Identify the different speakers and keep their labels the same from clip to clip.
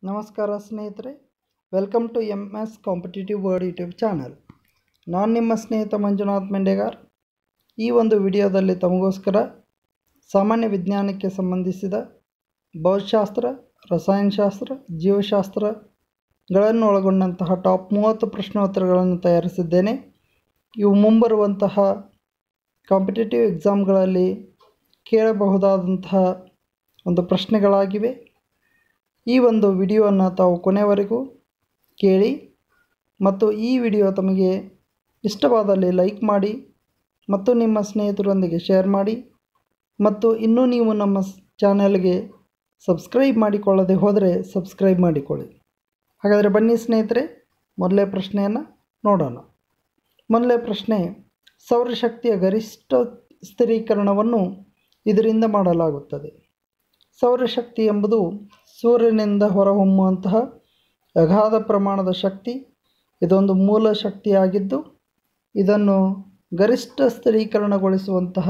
Speaker 1: ನಮಸ್ಕಾರ ಸ್ನೇಹಿತರೆ welcome to M S competitive word YouTube channel ನಾನು ನಿಮ್ಮ ಸ್ನೇಹಿತ ಮಂಜುನಾಥ್ ಮೆಂಡೇಗಾರ್ ಈ ಒಂದು ವಿಡಿಯೋದಲ್ಲಿ ತಮಗೋಸ್ಕರ ಸಾಮಾನ್ಯ ವಿಜ್ಞಾನಕ್ಕೆ ಸಂಬಂಧಿಸಿದ ಭೌತಶಾಸ್ತ್ರ ರಸಾಯನಶಾಸ್ತ್ರ ಜೀವಶಾಸ್ತ್ರಗಳನ್ನು ಒಳಗೊಂಡಂತಹ ಟಾಪ್ ಮೂವತ್ತು ಪ್ರಶ್ನೋತ್ತರಗಳನ್ನು ತಯಾರಿಸಿದ್ದೇನೆ ಇವು ಮುಂಬರುವಂತಹ ಕಾಂಪಿಟೇಟಿವ್ ಎಕ್ಸಾಮ್ಗಳಲ್ಲಿ ಕೇಳಬಹುದಾದಂತಹ ಒಂದು ಪ್ರಶ್ನೆಗಳಾಗಿವೆ ಈ ಒಂದು ವಿಡಿಯೋವನ್ನು ತಾವು ಕೊನೆವರೆಗೂ ಕೇಳಿ ಮತ್ತು ಈ ವಿಡಿಯೋ ತಮಗೆ ಇಷ್ಟವಾದಲ್ಲಿ ಲೈಕ್ ಮಾಡಿ ಮತ್ತು ನಿಮ್ಮ ಸ್ನೇಹಿತರೊಂದಿಗೆ ಶೇರ್ ಮಾಡಿ ಮತ್ತು ಇನ್ನೂ ನೀವು ನಮ್ಮ ಸ್- ಚಾನೆಲ್ಗೆ ಸಬ್ಸ್ಕ್ರೈಬ್ ಮಾಡಿಕೊಳ್ಳದೆ ಹೋದರೆ ಸಬ್ಸ್ಕ್ರೈಬ್ ಮಾಡಿಕೊಳ್ಳಿ ಹಾಗಾದರೆ ಬನ್ನಿ ಸ್ನೇಹಿತರೆ ಮೊದಲೇ ಪ್ರಶ್ನೆಯನ್ನು ನೋಡೋಣ ಮೊದಲೇ ಪ್ರಶ್ನೆ ಸೌರಶಕ್ತಿಯ ಗರಿಷ್ಠ ಸ್ಥಿರೀಕರಣವನ್ನು ಇದರಿಂದ ಮಾಡಲಾಗುತ್ತದೆ ಸೌರಶಕ್ತಿ ಎಂಬುದು ಸೂರ್ಯನಿಂದ ಹೊರಹೊಮ್ಮುವಂತಹ ಅಗಾಧ ಪ್ರಮಾಣದ ಶಕ್ತಿ ಇದೊಂದು ಮೂಲ ಶಕ್ತಿಯಾಗಿದ್ದು ಇದನ್ನು ಗರಿಷ್ಠ ಸ್ಥಿರೀಕರಣಗೊಳಿಸುವಂತಹ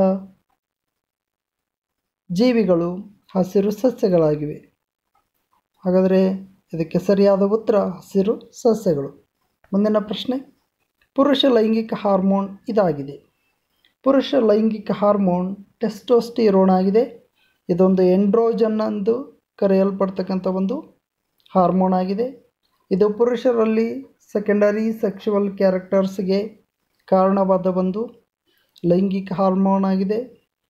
Speaker 1: ಜೀವಿಗಳು ಹಸಿರು ಸಸ್ಯಗಳಾಗಿವೆ ಹಾಗಾದರೆ ಇದಕ್ಕೆ ಸರಿಯಾದ ಉತ್ತರ ಹಸಿರು ಸಸ್ಯಗಳು ಮುಂದಿನ ಪ್ರಶ್ನೆ ಪುರುಷ ಲೈಂಗಿಕ ಹಾರ್ಮೋನ್ ಇದಾಗಿದೆ ಪುರುಷ ಲೈಂಗಿಕ ಹಾರ್ಮೋನ್ ಟೆಸ್ಟೋಸ್ಟಿರೋನ್ ಆಗಿದೆ ಇದೊಂದು ಎಂಡ್ರೋಜನ್ ಎಂದು ಕರೆಯಲ್ಪಡ್ತಕ್ಕಂಥ ಒಂದು ಹಾರ್ಮೋನ್ ಆಗಿದೆ ಇದು ಪುರುಷರಲ್ಲಿ ಸೆಕೆಂಡರಿ ಸೆಕ್ಷುವಲ್ ಕ್ಯಾರೆಕ್ಟರ್ಸ್ಗೆ ಕಾರಣವಾದ ಒಂದು ಲೈಂಗಿಕ ಹಾರ್ಮೋನ್ ಆಗಿದೆ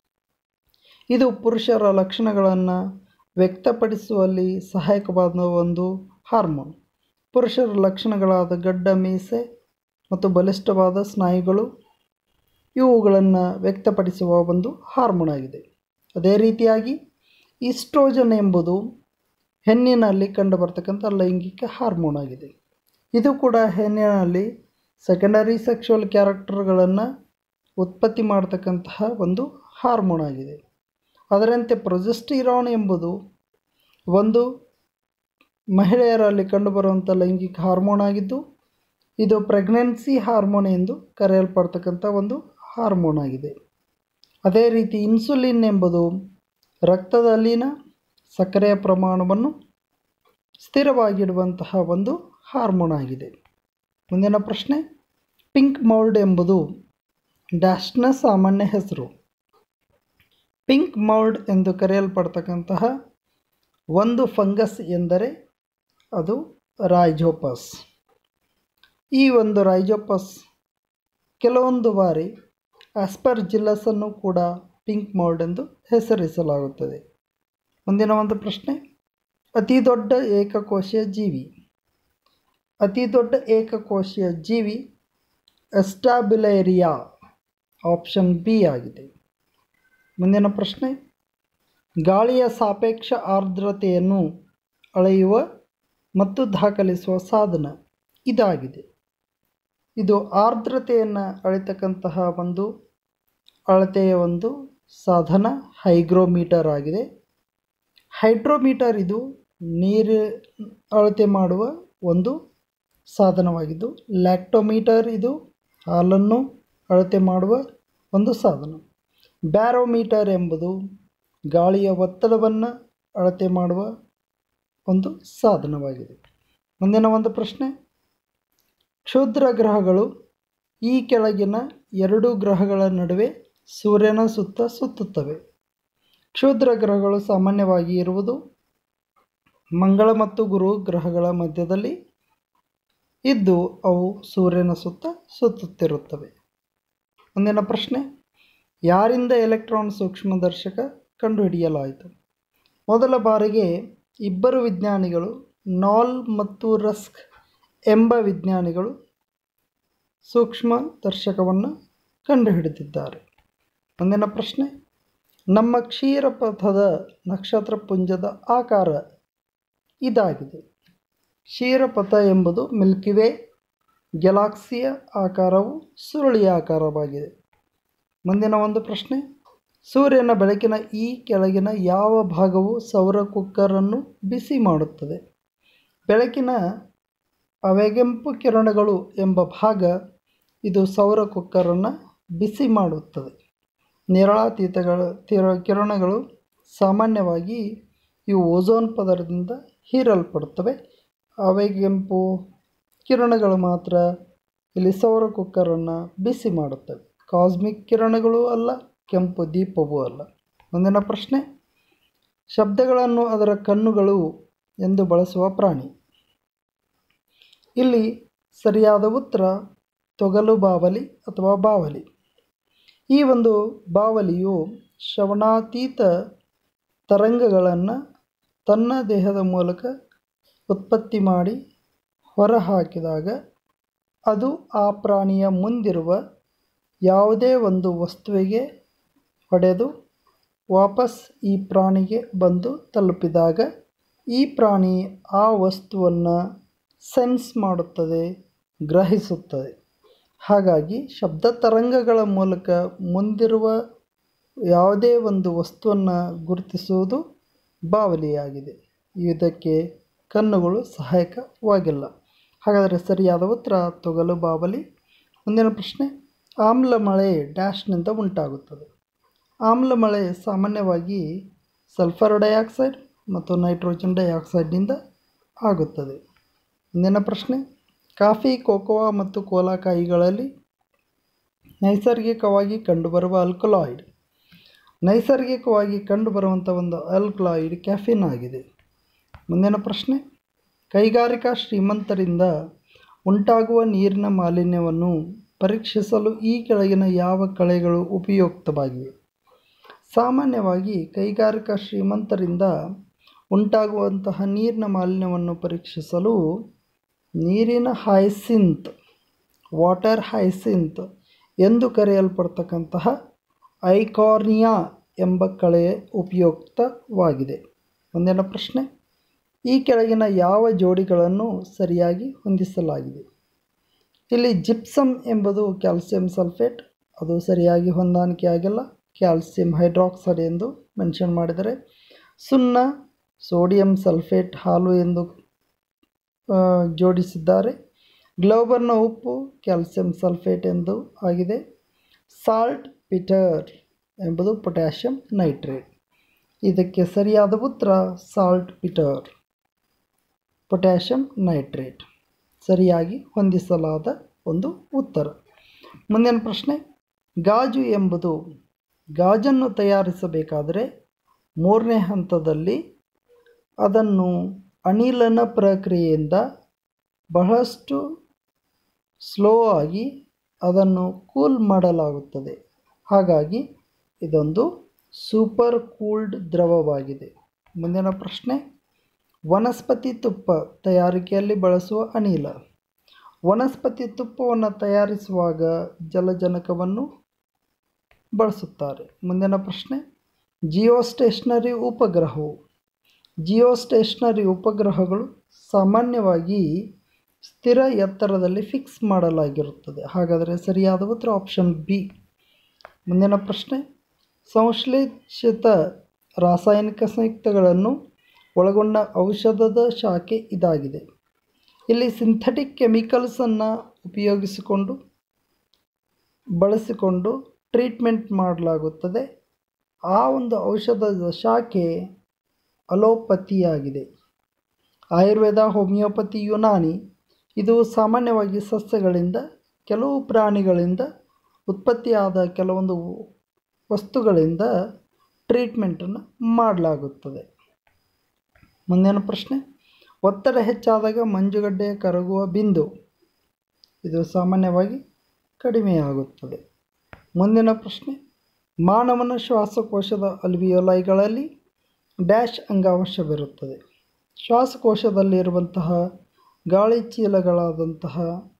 Speaker 1: ಇದು ಪುರುಷರ ಲಕ್ಷಣಗಳನ್ನು ವ್ಯಕ್ತಪಡಿಸುವಲ್ಲಿ ಸಹಾಯಕವಾದ ಒಂದು ಹಾರ್ಮೋನ್ ಪುರುಷರ ಲಕ್ಷಣಗಳಾದ ಗಡ್ಡ ಮೀಸೆ ಮತ್ತು ಬಲಿಷ್ಠವಾದ ಸ್ನಾಯುಗಳು ಇವುಗಳನ್ನು ವ್ಯಕ್ತಪಡಿಸುವ ಒಂದು ಹಾರ್ಮೋನ್ ಆಗಿದೆ ಅದೇ ರೀತಿಯಾಗಿ ಈಸ್ಟ್ರೋಜನ್ ಎಂಬುದು ಹೆಣ್ಣಿನಲ್ಲಿ ಕಂಡುಬರ್ತಕ್ಕಂಥ ಲೈಂಗಿಕ ಹಾರ್ಮೋನ್ ಆಗಿದೆ ಇದು ಕೂಡ ಹೆಣ್ಣಿನಲ್ಲಿ ಸೆಕೆಂಡರಿ ಸೆಕ್ಷುವಲ್ ಕ್ಯಾರೆಕ್ಟರ್ಗಳನ್ನು ಉತ್ಪತ್ತಿ ಮಾಡತಕ್ಕಂತಹ ಒಂದು ಹಾರ್ಮೋನ್ ಆಗಿದೆ ಅದರಂತೆ ಪ್ರೊಜೆಸ್ಟಿರಾನ್ ಎಂಬುದು ಒಂದು ಮಹಿಳೆಯರಲ್ಲಿ ಕಂಡುಬರುವಂಥ ಲೈಂಗಿಕ ಹಾರ್ಮೋನ್ ಆಗಿದ್ದು ಇದು ಪ್ರೆಗ್ನೆನ್ಸಿ ಹಾರ್ಮೋನ್ ಎಂದು ಕರೆಯಲ್ಪಡ್ತಕ್ಕಂಥ ಒಂದು ಹಾರ್ಮೋನ್ ಆಗಿದೆ ಅದೇ ರೀತಿ ಇನ್ಸುಲಿನ್ ಎಂಬುದು ರಕ್ತದಲ್ಲಿನ ಸಕ್ಕರೆಯ ಪ್ರಮಾಣವನ್ನು ಸ್ಥಿರವಾಗಿಡುವಂತಹ ಒಂದು ಹಾರ್ಮೋನ್ ಆಗಿದೆ ಮುಂದಿನ ಪ್ರಶ್ನೆ ಪಿಂಕ್ ಮೌಲ್ಡ್ ಎಂಬುದು ಡ್ಯಾಶ್ನ ಸಾಮಾನ್ಯ ಹೆಸರು ಪಿಂಕ್ ಮೌಲ್ಡ್ ಎಂದು ಕರೆಯಲ್ಪಡ್ತಕ್ಕಂತಹ ಒಂದು ಫಂಗಸ್ ಎಂದರೆ ಅದು ರೈಜೋಪಸ್ ಈ ಒಂದು ರೈಜೋಪಸ್ ಕೆಲವೊಂದು ಬಾರಿ ಆಸ್ಪರ್ಜಿಲ್ಲಸನ್ನು ಕೂಡ ಪಿಂಕ್ ಮೌಲ್ಡ್ ಎಂದು ಹೆಸರಿಸಲಾಗುತ್ತದೆ ಮುಂದಿನ ಒಂದು ಪ್ರಶ್ನೆ ಅತಿ ದೊಡ್ಡ ಏಕಕೋಶೀಯ ಜೀವಿ ಅತಿ ದೊಡ್ಡ ಏಕಕೋಶೀಯ ಜೀವಿ ಎಸ್ಟಾಬಿಲೇರಿಯಾ ಆಪ್ಷನ್ ಬಿ ಆಗಿದೆ ಮುಂದಿನ ಪ್ರಶ್ನೆ ಗಾಳಿಯ ಸಾಪೇಕ್ಷ ಆರ್ದ್ರತೆಯನ್ನು ಅಳೆಯುವ ಮತ್ತು ದಾಖಲಿಸುವ ಸಾಧನ ಇದಾಗಿದೆ ಇದು ಆರ್ದ್ರತೆಯನ್ನು ಅಳಿತಕ್ಕಂತಹ ಒಂದು ಅಳತೆಯ ಒಂದು ಸಾಧನ ಹೈಗ್ರೋಮೀಟರ್ ಆಗಿದೆ ಹೈಡ್ರೋಮೀಟರ್ ಇದು ನೀರು ಅಳತೆ ಮಾಡುವ ಒಂದು ಸಾಧನವಾಗಿದ್ದು ಲ್ಯಾಕ್ಟೋಮೀಟರ್ ಇದು ಹಾಲನ್ನು ಅಳತೆ ಮಾಡುವ ಒಂದು ಸಾಧನ ಬ್ಯಾರೋಮೀಟರ್ ಎಂಬುದು ಗಾಳಿಯ ಒತ್ತಡವನ್ನು ಅಳತೆ ಮಾಡುವ ಒಂದು ಸಾಧನವಾಗಿದೆ ಮುಂದಿನ ಒಂದು ಪ್ರಶ್ನೆ ಕ್ಷುದ್ರ ಗ್ರಹಗಳು ಈ ಕೆಳಗಿನ ಎರಡು ಗ್ರಹಗಳ ನಡುವೆ ಸೂರ್ಯನ ಸುತ್ತ ಸುತ್ತುತ್ತವೆ ಕ್ಷುದ್ರ ಗ್ರಹಗಳು ಸಾಮಾನ್ಯವಾಗಿ ಇರುವುದು ಮಂಗಳ ಮತ್ತು ಗುರು ಗ್ರಹಗಳ ಮಧ್ಯದಲ್ಲಿ ಇದ್ದು ಅವು ಸೂರ್ಯನ ಸುತ್ತ ಸುತ್ತುತ್ತಿರುತ್ತವೆ ಮುಂದಿನ ಪ್ರಶ್ನೆ ಯಾರಿಂದ ಎಲೆಕ್ಟ್ರಾನ್ ಸೂಕ್ಷ್ಮದರ್ಶಕ ಕಂಡುಹಿಡಿಯಲಾಯಿತು ಮೊದಲ ಬಾರಿಗೆ ಇಬ್ಬರು ವಿಜ್ಞಾನಿಗಳು ನಾಲ್ ಮತ್ತು ರಸ್ಕ್ ಎಂಬ ವಿಜ್ಞಾನಿಗಳು ಸೂಕ್ಷ್ಮ ದರ್ಶಕವನ್ನು ಕಂಡುಹಿಡಿದಿದ್ದಾರೆ ಮುಂದಿನ ಪ್ರಶ್ನೆ ನಮ್ಮ ಕ್ಷೀರಪಥದ ನಕ್ಷತ್ರ ಪುಂಜದ ಆಕಾರ ಇದಾಗಿದೆ ಕ್ಷೀರಪಥ ಎಂಬುದು ಮಿಲ್ಕಿವೇ ಗ್ಯಾಲಾಕ್ಸಿಯ ಆಕಾರವು ಸುರುಳಿಯಾಕಾರವಾಗಿದೆ ಮುಂದಿನ ಒಂದು ಪ್ರಶ್ನೆ ಸೂರ್ಯನ ಬೆಳಕಿನ ಈ ಕೆಳಗಿನ ಯಾವ ಭಾಗವು ಸೌರ ಕುಕ್ಕರನ್ನು ಬಿಸಿ ಮಾಡುತ್ತದೆ ಬೆಳಕಿನ ಅವೆಗೆಂಪು ಕಿರಣಗಳು ಎಂಬ ಭಾಗ ಇದು ಸೌರ ಕುಕ್ಕರನ್ನು ಬಿಸಿ ಮಾಡುತ್ತದೆ ನೇರಳಾತೀತಗಳ ತೀರ ಕಿರಣಗಳು ಸಾಮಾನ್ಯವಾಗಿ ಇವು ಓಝೋನ್ ಪದರದಿಂದ ಹೀರಲ್ಪಡುತ್ತವೆ ಕೆಂಪು ಕಿರಣಗಳು ಮಾತ್ರ ಇಲ್ಲಿ ಸೌರ ಕುಕ್ಕರನ್ನು ಬಿಸಿ ಮಾಡುತ್ತವೆ ಕಾಸ್ಮಿಕ್ ಕಿರಣಗಳು ಅಲ್ಲ ಕೆಂಪು ದೀಪವೂ ಅಲ್ಲ ಮುಂದಿನ ಪ್ರಶ್ನೆ ಶಬ್ದಗಳನ್ನು ಅದರ ಕಣ್ಣುಗಳು ಎಂದು ಬಳಸುವ ಪ್ರಾಣಿ ಇಲ್ಲಿ ಸರಿಯಾದ ಉತ್ತರ ತೊಗಲು ಬಾವಲಿ ಅಥವಾ ಬಾವಲಿ ಈ ಒಂದು ಬಾವಲಿಯು ಶ್ರವಣಾತೀತ ತರಂಗಗಳನ್ನು ತನ್ನ ದೇಹದ ಮೂಲಕ ಉತ್ಪತ್ತಿ ಮಾಡಿ ಹೊರಹಾಕಿದಾಗ ಅದು ಆ ಪ್ರಾಣಿಯ ಮುಂದಿರುವ ಯಾವುದೇ ಒಂದು ವಸ್ತುವಿಗೆ ಹೊಡೆದು ವಾಪಸ್ ಈ ಪ್ರಾಣಿಗೆ ಬಂದು ತಲುಪಿದಾಗ ಈ ಪ್ರಾಣಿ ಆ ವಸ್ತುವನ್ನು ಸೆನ್ಸ್ ಮಾಡುತ್ತದೆ ಗ್ರಹಿಸುತ್ತದೆ ಹಾಗಾಗಿ ಶಬ್ದ ತರಂಗಗಳ ಮೂಲಕ ಮುಂದಿರುವ ಯಾವುದೇ ಒಂದು ವಸ್ತುವನ್ನು ಗುರುತಿಸುವುದು ಬಾವಲಿಯಾಗಿದೆ ಇದಕ್ಕೆ ಕಣ್ಣುಗಳು ಸಹಾಯಕವಾಗಿಲ್ಲ ಹಾಗಾದರೆ ಸರಿಯಾದ ಉತ್ತರ ತೊಗಲು ಬಾವಲಿ ಮುಂದಿನ ಪ್ರಶ್ನೆ ಆಮ್ಲ ಮಳೆ ಡ್ಯಾಶ್ನಿಂದ ಉಂಟಾಗುತ್ತದೆ ಆಮ್ಲ ಮಳೆ ಸಾಮಾನ್ಯವಾಗಿ ಸಲ್ಫರ್ ಡೈಆಕ್ಸೈಡ್ ಮತ್ತು ನೈಟ್ರೋಜನ್ ಡೈಆಕ್ಸೈಡ್ನಿಂದ ಆಗುತ್ತದೆ ಮುಂದಿನ ಪ್ರಶ್ನೆ ಕಾಫಿ ಕೋಕೋವಾ ಮತ್ತು ಕೋಲಾಕಾಯಿಗಳಲ್ಲಿ ನೈಸರ್ಗಿಕವಾಗಿ ಕಂಡುಬರುವ ಆಲ್ಕಲಾಯ್ಡ್ ನೈಸರ್ಗಿಕವಾಗಿ ಕಂಡುಬರುವಂಥ ಒಂದು ಆಲ್ಕಲಾಯ್ಡ್ ಕ್ಯಾಫಿನ್ ಆಗಿದೆ ಮುಂದಿನ ಪ್ರಶ್ನೆ ಕೈಗಾರಿಕಾ ಶ್ರೀಮಂತರಿಂದ ಉಂಟಾಗುವ ನೀರಿನ ಮಾಲಿನ್ಯವನ್ನು ಪರೀಕ್ಷಿಸಲು ಈ ಕೆಳಗಿನ ಯಾವ ಕಳೆಗಳು ಉಪಯುಕ್ತವಾಗಿವೆ ಸಾಮಾನ್ಯವಾಗಿ ಕೈಗಾರಿಕಾ ಶ್ರೀಮಂತರಿಂದ ಉಂಟಾಗುವಂತಹ ನೀರಿನ ಮಾಲಿನ್ಯವನ್ನು ಪರೀಕ್ಷಿಸಲು ನೀರಿನ ಹೈಸಿಂತ್ ವಾಟರ್ ಹೈಸಿಂತ್ ಎಂದು ಕರೆಯಲ್ಪಡ್ತಕ್ಕಂತಹ ಐಕಾರ್ನಿಯಾ ಎಂಬ ಕಳೆ ಉಪಯುಕ್ತವಾಗಿದೆ ಮುಂದಿನ ಪ್ರಶ್ನೆ ಈ ಕೆಳಗಿನ ಯಾವ ಜೋಡಿಗಳನ್ನು ಸರಿಯಾಗಿ ಹೊಂದಿಸಲಾಗಿದೆ ಇಲ್ಲಿ ಜಿಪ್ಸಮ್ ಎಂಬುದು ಕ್ಯಾಲ್ಸಿಯಂ ಸಲ್ಫೇಟ್ ಅದು ಸರಿಯಾಗಿ ಹೊಂದಾಣಿಕೆ ಆಗಿಲ್ಲ ಕ್ಯಾಲ್ಸಿಯಂ ಹೈಡ್ರಾಕ್ಸೈಡ್ ಎಂದು ಮೆನ್ಷನ್ ಮಾಡಿದರೆ ಸುಣ್ಣ ಸೋಡಿಯಂ ಸಲ್ಫೇಟ್ ಹಾಲು ಎಂದು ಆ, ಜೋಡಿಸಿದ್ದಾರೆ ಗ್ಲೋಬರ್ನ ಉಪ್ಪು ಕ್ಯಾಲ್ಸಿಯಂ ಸಲ್ಫೇಟ್ ಎಂದು ಆಗಿದೆ ಸಾಲ್ಟ್ ಪಿಟರ್ ಎಂಬುದು ಪೊಟ್ಯಾಷಿಯಂ ನೈಟ್ರೇಟ್ ಇದಕ್ಕೆ ಸರಿಯಾದ ಉತ್ತರ ಸಾಲ್ಟ್ ಪಿಟರ್ ಪೊಟ್ಯಾಷಿಯಂ ನೈಟ್ರೇಟ್ ಸರಿಯಾಗಿ ಹೊಂದಿಸಲಾದ ಒಂದು ಉತ್ತರ ಮುಂದಿನ ಪ್ರಶ್ನೆ ಗಾಜು ಎಂಬುದು ಗಾಜನ್ನು ತಯಾರಿಸಬೇಕಾದರೆ ಮೂರನೇ ಹಂತದಲ್ಲಿ ಅದನ್ನು ಅನಿಲನ ಪ್ರಕ್ರಿಯೆಯಿಂದ ಬಹಳಷ್ಟು ಸ್ಲೋ ಆಗಿ ಅದನ್ನು ಕೂಲ್ ಮಾಡಲಾಗುತ್ತದೆ ಹಾಗಾಗಿ ಇದೊಂದು ಸೂಪರ್ ಕೂಲ್ಡ್ ದ್ರವವಾಗಿದೆ ಮುಂದಿನ ಪ್ರಶ್ನೆ ವನಸ್ಪತಿ ತುಪ್ಪ ತಯಾರಿಕೆಯಲ್ಲಿ ಬಳಸುವ ಅನಿಲ ವನಸ್ಪತಿ ತುಪ್ಪವನ್ನು ತಯಾರಿಸುವಾಗ ಜಲಜನಕವನ್ನು ಬಳಸುತ್ತಾರೆ ಮುಂದಿನ ಪ್ರಶ್ನೆ ಜಿಯೋ ಸ್ಟೇಷನರಿ ಉಪಗ್ರಹವು ಜಿಯೋ ಸ್ಟೇಷನರಿ ಉಪಗ್ರಹಗಳು ಸಾಮಾನ್ಯವಾಗಿ ಸ್ಥಿರ ಎತ್ತರದಲ್ಲಿ ಫಿಕ್ಸ್ ಮಾಡಲಾಗಿರುತ್ತದೆ ಹಾಗಾದರೆ ಸರಿಯಾದ ಉತ್ತರ ಆಪ್ಷನ್ ಬಿ ಮುಂದಿನ ಪ್ರಶ್ನೆ ಸಂಶ್ಲೇಷಿತ ರಾಸಾಯನಿಕ ಸಂಯುಕ್ತಗಳನ್ನು ಒಳಗೊಂಡ ಔಷಧದ ಶಾಖೆ ಇದಾಗಿದೆ ಇಲ್ಲಿ ಸಿಂಥೆಟಿಕ್ ಕೆಮಿಕಲ್ಸನ್ನು ಉಪಯೋಗಿಸಿಕೊಂಡು ಬಳಸಿಕೊಂಡು ಟ್ರೀಟ್ಮೆಂಟ್ ಮಾಡಲಾಗುತ್ತದೆ ಆ ಒಂದು ಔಷಧದ ಶಾಖೆ ಅಲೋಪತಿಯಾಗಿದೆ ಆಯುರ್ವೇದ ಹೋಮಿಯೋಪತಿ ಯುನಾನಿ ಇದು ಸಾಮಾನ್ಯವಾಗಿ ಸಸ್ಯಗಳಿಂದ ಕೆಲವು ಪ್ರಾಣಿಗಳಿಂದ ಉತ್ಪತ್ತಿಯಾದ ಕೆಲವೊಂದು ವಸ್ತುಗಳಿಂದ ಟ್ರೀಟ್ಮೆಂಟನ್ನು ಮಾಡಲಾಗುತ್ತದೆ ಮುಂದಿನ ಪ್ರಶ್ನೆ ಒತ್ತಡ ಹೆಚ್ಚಾದಾಗ ಮಂಜುಗಡ್ಡೆ ಕರಗುವ ಬಿಂದು ಇದು ಸಾಮಾನ್ಯವಾಗಿ ಕಡಿಮೆಯಾಗುತ್ತದೆ ಮುಂದಿನ ಪ್ರಶ್ನೆ ಮಾನವನ ಶ್ವಾಸಕೋಶದ ಅಲ್ವಿಯೋಲೈಗಳಲ್ಲಿ ಡ್ಯಾಶ್ ಅಂಗಾಂಶವಿರುತ್ತದೆ ಶ್ವಾಸಕೋಶದಲ್ಲಿರುವಂತಹ ಗಾಳಿ ಚೀಲಗಳಾದಂತಹ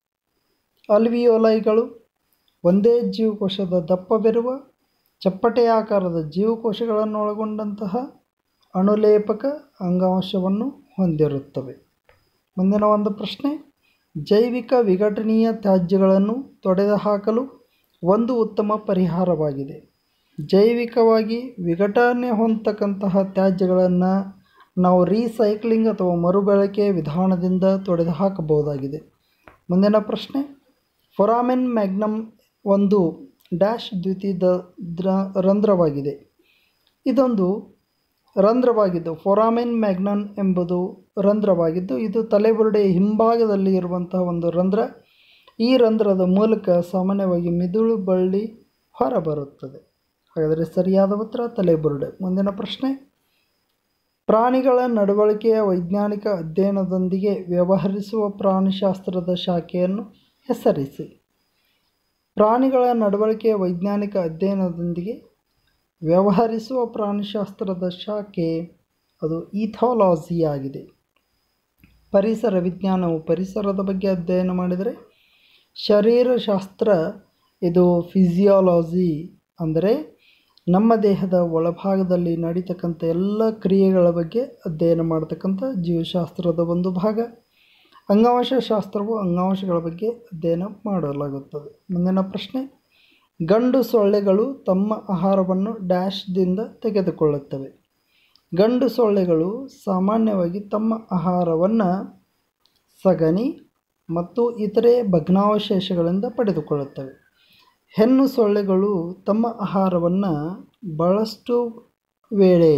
Speaker 1: ಅಲ್ವಿಯೋಲೈಗಳು ಒಂದೇ ಜೀವಕೋಶದ ದಪ್ಪವಿರುವ ಚಪ್ಪಟೆಯಾಕಾರದ ಜೀವಕೋಶಗಳನ್ನು ಒಳಗೊಂಡಂತಹ ಅಣುಲೇಪಕ ಅಂಗಾಂಶವನ್ನು ಹೊಂದಿರುತ್ತವೆ ಮುಂದಿನ ಒಂದು ಪ್ರಶ್ನೆ ಜೈವಿಕ ವಿಘಟನೀಯ ತ್ಯಾಜ್ಯಗಳನ್ನು ತೊಡೆದುಹಾಕಲು ಒಂದು ಉತ್ತಮ ಪರಿಹಾರವಾಗಿದೆ ಜೈವಿಕವಾಗಿ ವಿಘಟನೆ ಹೊಂದತಕ್ಕಂತಹ ತ್ಯಾಜ್ಯಗಳನ್ನು ನಾವು ರೀಸೈಕ್ಲಿಂಗ್ ಅಥವಾ ಮರುಬಳಕೆ ವಿಧಾನದಿಂದ ತೊಡೆದು ಹಾಕಬಹುದಾಗಿದೆ ಮುಂದಿನ ಪ್ರಶ್ನೆ ಫೊರಾಮೆನ್ ಮ್ಯಾಗ್ನಮ್ ಒಂದು ಡ್ಯಾಶ್ ದ್ವಿತೀಯ ದ್ರ ರಂಧ್ರವಾಗಿದೆ ಇದೊಂದು ರಂಧ್ರವಾಗಿದ್ದು ಫೊರಾಮೆನ್ ಮ್ಯಾಗ್ನನ್ ಎಂಬುದು ರಂಧ್ರವಾಗಿದ್ದು ಇದು ತಲೆಬುರುಡೆಯ ಹಿಂಭಾಗದಲ್ಲಿ ಇರುವಂತಹ ಒಂದು ರಂಧ್ರ ಈ ರಂಧ್ರದ ಮೂಲಕ ಸಾಮಾನ್ಯವಾಗಿ ಮಿದುಳು ಬಳ್ಳಿ ಹೊರಬರುತ್ತದೆ ಹಾಗಾದರೆ ಸರಿಯಾದ ಉತ್ತರ ತಲೆಬುರುಡೆ ಮುಂದಿನ ಪ್ರಶ್ನೆ ಪ್ರಾಣಿಗಳ ನಡವಳಿಕೆಯ ವೈಜ್ಞಾನಿಕ ಅಧ್ಯಯನದೊಂದಿಗೆ ವ್ಯವಹರಿಸುವ ಪ್ರಾಣಿಶಾಸ್ತ್ರದ ಶಾಖೆಯನ್ನು ಹೆಸರಿಸಿ ಪ್ರಾಣಿಗಳ ನಡವಳಿಕೆಯ ವೈಜ್ಞಾನಿಕ ಅಧ್ಯಯನದೊಂದಿಗೆ ವ್ಯವಹರಿಸುವ ಪ್ರಾಣಿಶಾಸ್ತ್ರದ ಶಾಖೆ ಅದು ಈಥಾಲಜಿ ಆಗಿದೆ ಪರಿಸರ ವಿಜ್ಞಾನವು ಪರಿಸರದ ಬಗ್ಗೆ ಅಧ್ಯಯನ ಮಾಡಿದರೆ ಶರೀರಶಾಸ್ತ್ರ ಇದು ಫಿಸಿಯಾಲಜಿ ಅಂದರೆ ನಮ್ಮ ದೇಹದ ಒಳಭಾಗದಲ್ಲಿ ನಡೀತಕ್ಕಂಥ ಎಲ್ಲ ಕ್ರಿಯೆಗಳ ಬಗ್ಗೆ ಅಧ್ಯಯನ ಮಾಡ್ತಕ್ಕಂಥ ಜೀವಶಾಸ್ತ್ರದ ಒಂದು ಭಾಗ ಅಂಗಾಂಶ ಶಾಸ್ತ್ರವು ಅಂಗಾಂಶಗಳ ಬಗ್ಗೆ ಅಧ್ಯಯನ ಮಾಡಲಾಗುತ್ತದೆ ಮುಂದಿನ ಪ್ರಶ್ನೆ ಗಂಡು ಸೊಳ್ಳೆಗಳು ತಮ್ಮ ಆಹಾರವನ್ನು ಡ್ಯಾಶ್ದಿಂದ ತೆಗೆದುಕೊಳ್ಳುತ್ತವೆ ಗಂಡು ಸೊಳ್ಳೆಗಳು ಸಾಮಾನ್ಯವಾಗಿ ತಮ್ಮ ಆಹಾರವನ್ನು ಸಗಣಿ ಮತ್ತು ಇತರೆ ಭಗ್ನಾವಶೇಷಗಳಿಂದ ಪಡೆದುಕೊಳ್ಳುತ್ತವೆ ಹೆಣ್ಣು ಸೊಳ್ಳೆಗಳು ತಮ್ಮ ಆಹಾರವನ್ನು ಬಹಳಷ್ಟು ವೇಳೆ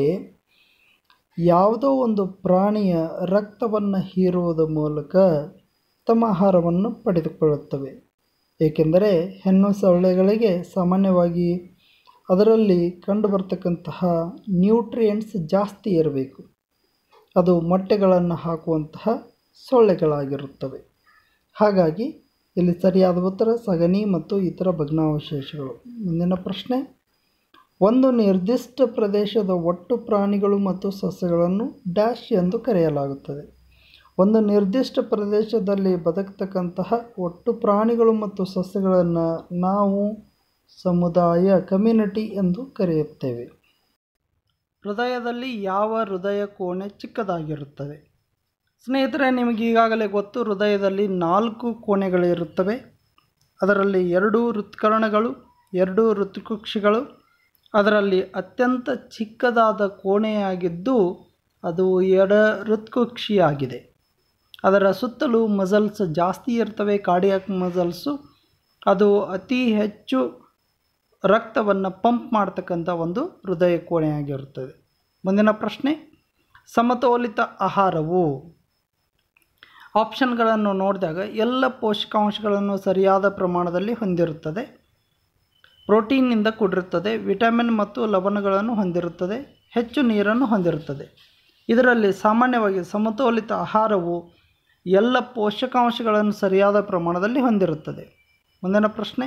Speaker 1: ಯಾವುದೋ ಒಂದು ಪ್ರಾಣಿಯ ರಕ್ತವನ್ನು ಹೀರುವುದ ಮೂಲಕ ತಮ್ಮ ಆಹಾರವನ್ನು ಪಡೆದುಕೊಳ್ಳುತ್ತವೆ ಏಕೆಂದರೆ ಹೆಣ್ಣು ಸೊಳ್ಳೆಗಳಿಗೆ ಸಾಮಾನ್ಯವಾಗಿ ಅದರಲ್ಲಿ ಕಂಡುಬರ್ತಕ್ಕಂತಹ ನ್ಯೂಟ್ರಿಯೆಂಟ್ಸ್ ಜಾಸ್ತಿ ಇರಬೇಕು ಅದು ಮೊಟ್ಟೆಗಳನ್ನು ಹಾಕುವಂತಹ ಸೊಳ್ಳೆಗಳಾಗಿರುತ್ತವೆ ಹಾಗಾಗಿ ಇಲ್ಲಿ ಸರಿಯಾದ ಉತ್ತರ ಸಗಣಿ ಮತ್ತು ಇತರ ಭಗ್ನಾವಶೇಷಗಳು ಮುಂದಿನ ಪ್ರಶ್ನೆ ಒಂದು ನಿರ್ದಿಷ್ಟ ಪ್ರದೇಶದ ಒಟ್ಟು ಪ್ರಾಣಿಗಳು ಮತ್ತು ಸಸ್ಯಗಳನ್ನು ಡ್ಯಾಶ್ ಎಂದು ಕರೆಯಲಾಗುತ್ತದೆ ಒಂದು ನಿರ್ದಿಷ್ಟ ಪ್ರದೇಶದಲ್ಲಿ ಬದುಕ್ತಕ್ಕಂತಹ ಒಟ್ಟು ಪ್ರಾಣಿಗಳು ಮತ್ತು ಸಸ್ಯಗಳನ್ನು ನಾವು ಸಮುದಾಯ ಕಮ್ಯುನಿಟಿ ಎಂದು ಕರೆಯುತ್ತೇವೆ ಹೃದಯದಲ್ಲಿ ಯಾವ ಹೃದಯ ಕೋಣೆ ಚಿಕ್ಕದಾಗಿರುತ್ತದೆ ಸ್ನೇಹಿತರೆ ನಿಮಗೆ ಈಗಾಗಲೇ ಗೊತ್ತು ಹೃದಯದಲ್ಲಿ ನಾಲ್ಕು ಕೋಣೆಗಳಿರುತ್ತವೆ ಅದರಲ್ಲಿ ಎರಡು ಹೃತ್ಕರಣಗಳು ಎರಡು ಹೃತ್ಕುಕ್ಷಿಗಳು ಅದರಲ್ಲಿ ಅತ್ಯಂತ ಚಿಕ್ಕದಾದ ಕೋಣೆಯಾಗಿದ್ದು ಅದು ಎಡ ಹೃತ್ಕುಕ್ಷಿಯಾಗಿದೆ ಅದರ ಸುತ್ತಲೂ ಮಸಲ್ಸ್ ಜಾಸ್ತಿ ಇರ್ತವೆ ಕಾರ್ಡಿಯಾಕ್ ಮಸಲ್ಸು ಅದು ಅತಿ ಹೆಚ್ಚು ರಕ್ತವನ್ನು ಪಂಪ್ ಮಾಡ್ತಕ್ಕಂಥ ಒಂದು ಹೃದಯ ಕೋಣೆಯಾಗಿರುತ್ತದೆ ಮುಂದಿನ ಪ್ರಶ್ನೆ ಸಮತೋಲಿತ ಆಹಾರವು ಆಪ್ಷನ್ಗಳನ್ನು ನೋಡಿದಾಗ ಎಲ್ಲ ಪೋಷಕಾಂಶಗಳನ್ನು ಸರಿಯಾದ ಪ್ರಮಾಣದಲ್ಲಿ ಹೊಂದಿರುತ್ತದೆ ಪ್ರೋಟೀನ್ನಿಂದ ಕೂಡಿರುತ್ತದೆ ವಿಟಮಿನ್ ಮತ್ತು ಲವಣಗಳನ್ನು ಹೊಂದಿರುತ್ತದೆ ಹೆಚ್ಚು ನೀರನ್ನು ಹೊಂದಿರುತ್ತದೆ ಇದರಲ್ಲಿ ಸಾಮಾನ್ಯವಾಗಿ ಸಮತೋಲಿತ ಆಹಾರವು ಎಲ್ಲ ಪೋಷಕಾಂಶಗಳನ್ನು ಸರಿಯಾದ ಪ್ರಮಾಣದಲ್ಲಿ ಹೊಂದಿರುತ್ತದೆ ಮುಂದಿನ ಪ್ರಶ್ನೆ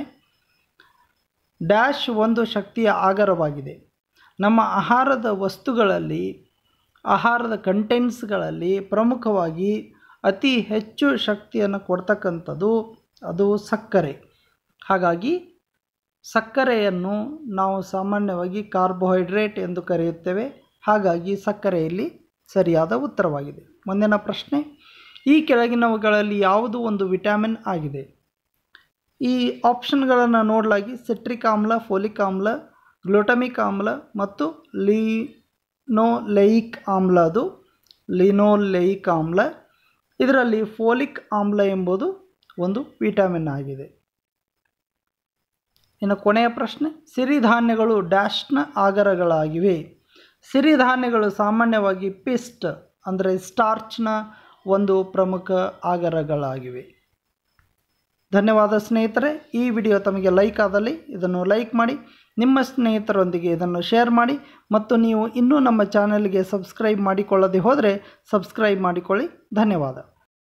Speaker 1: ಡ್ಯಾಶ್ ಒಂದು ಶಕ್ತಿಯ ಆಗರವಾಗಿದೆ ನಮ್ಮ ಆಹಾರದ ವಸ್ತುಗಳಲ್ಲಿ ಆಹಾರದ ಕಂಟೆಂಟ್ಸ್ಗಳಲ್ಲಿ ಪ್ರಮುಖವಾಗಿ ಅತಿ ಹೆಚ್ಚು ಶಕ್ತಿಯನ್ನು ಕೊಡ್ತಕ್ಕಂಥದ್ದು ಅದು ಸಕ್ಕರೆ ಹಾಗಾಗಿ ಸಕ್ಕರೆಯನ್ನು ನಾವು ಸಾಮಾನ್ಯವಾಗಿ ಕಾರ್ಬೋಹೈಡ್ರೇಟ್ ಎಂದು ಕರೆಯುತ್ತೇವೆ ಹಾಗಾಗಿ ಸಕ್ಕರೆಯಲ್ಲಿ ಸರಿಯಾದ ಉತ್ತರವಾಗಿದೆ ಮುಂದಿನ ಪ್ರಶ್ನೆ ಈ ಕೆಳಗಿನವುಗಳಲ್ಲಿ ಯಾವುದು ಒಂದು ವಿಟಮಿನ್ ಆಗಿದೆ ಈ ಆಪ್ಷನ್ಗಳನ್ನು ನೋಡಲಾಗಿ ಸಿಟ್ರಿಕ್ ಆಮ್ಲ ಫೋಲಿಕ್ ಆಮ್ಲ ಗ್ಲೂಟಮಿಕ್ ಆಮ್ಲ ಮತ್ತು ಲಿನೋಲೈಕ್ ಆಮ್ಲ ಅದು ಲಿನೋಲೈಕ್ ಆಮ್ಲ ಇದರಲ್ಲಿ ಫೋಲಿಕ್ ಆಮ್ಲ ಎಂಬುದು ಒಂದು ವಿಟಮಿನ್ ಆಗಿದೆ ಇನ್ನು ಕೊನೆಯ ಪ್ರಶ್ನೆ ಸಿರಿಧಾನ್ಯಗಳು ಡ್ಯಾಶ್ನ ಆಗರಗಳಾಗಿವೆ ಸಿರಿಧಾನ್ಯಗಳು ಸಾಮಾನ್ಯವಾಗಿ ಪಿಸ್ಟ್ ಅಂದರೆ ಸ್ಟಾರ್ಚ್ನ ಒಂದು ಪ್ರಮುಖ ಆಗರಗಳಾಗಿವೆ ಧನ್ಯವಾದ ಸ್ನೇಹಿತರೆ ಈ ವಿಡಿಯೋ ತಮಗೆ ಲೈಕ್ ಆದಲ್ಲಿ ಇದನ್ನು ಲೈಕ್ ಮಾಡಿ ನಿಮ್ಮ ಸ್ನೇಹಿತರೊಂದಿಗೆ ಇದನ್ನು ಶೇರ್ ಮಾಡಿ ಮತ್ತು ನೀವು ಇನ್ನೂ ನಮ್ಮ ಚಾನಲ್ಗೆ ಸಬ್ಸ್ಕ್ರೈಬ್ ಮಾಡಿಕೊಳ್ಳದೆ ಹೋದರೆ ಸಬ್ಸ್ಕ್ರೈಬ್ ಮಾಡಿಕೊಳ್ಳಿ ಧನ್ಯವಾದ